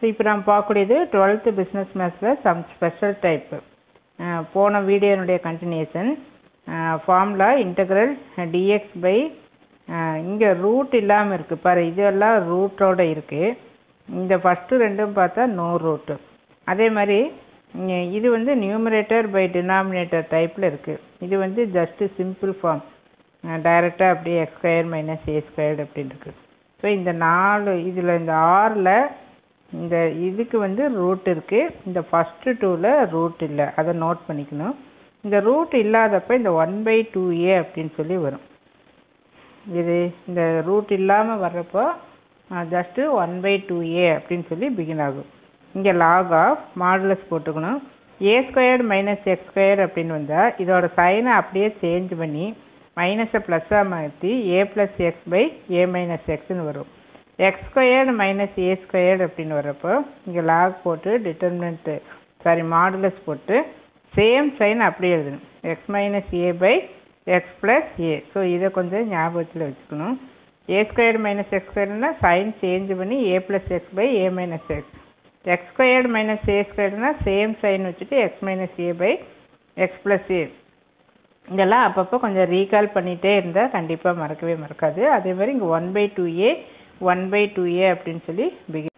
so இப்போ நம்ம பார்க்கக்கூடியது டுவெல்த்து பிஸ்னஸ் மேத்ஸில் சம் ஸ்பெஷல் டைப்பு போன வீடியோனுடைய continuation formula integral d x by இங்கே ரூட் இல்லாமல் இருக்குது பாரு இதெல்லாம் ரூட்டோட இருக்குது இந்த ஃபஸ்ட்டு ரெண்டும் பார்த்தா நோ ரூட்டு அதே மாதிரி இங்க இது வந்து நியூமரேட்டர் பை டினாமினேட்டர் டைப்பில் இருக்குது இது வந்து ஜஸ்ட்டு சிம்பிள் ஃபார்ம் டைரெக்டாக அப்படியே x square minus a squared அப்படின்னு இருக்குது ஸோ இந்த நாலு இதில் இந்த ஆறில் இந்த இதுக்கு வந்து ரூட் இருக்குது இந்த ஃபஸ்ட்டு டூவில் ரூட் இல்லை அதை நோட் பண்ணிக்கணும் இந்த ரூட் இல்லாதப்ப இந்த ஒன் பை டூ ஏ அப்படின்னு சொல்லி வரும் இது இந்த ரூட் இல்லாமல் வர்றப்போ just one by two a அப்படின்னு சொல்லி பிகின் ஆகும் இங்கே லாக் ஆஃப் மாடுலஸ் போட்டுக்கணும் a squared minus x square அப்படின்னு வந்தால் இதோட சைனை அப்படியே சேஞ்ச் பண்ணி மைனஸை ப்ளஸ்ஸாக மாற்றி a plus x by a minus எக்ஸ்னு வரும் x squared minus a squared அப்படின்னு வரப்போ இங்கே லாக் போட்டு டிட்டர்மினண்ட்டு சாரி மாடுலஸ் போட்டு சேம் சைன் அப்படியே எழுதணும் x minus a by x plus a so இதை கொஞ்சம் ஞாபகத்தில் வச்சுக்கணும் ஏ ஸ்கொயர்டு மைனஸ் எக்ஸ் ஸ்கொயர்னா சைன் சேஞ்ச் பண்ணி a plus x by a minus x x squared minus a ஸ்கொயர்டுனா சேம் சைன் வச்சுட்டு x minus a by x plus a இதெல்லாம் அப்பப்போ கொஞ்சம் ரீகால் பண்ணிகிட்டே இருந்தால் கண்டிப்பாக மறக்கவே மறக்காது அதே மாதிரி இங்கே one by two a one by two a அப்படின்னு சொல்லி பிகி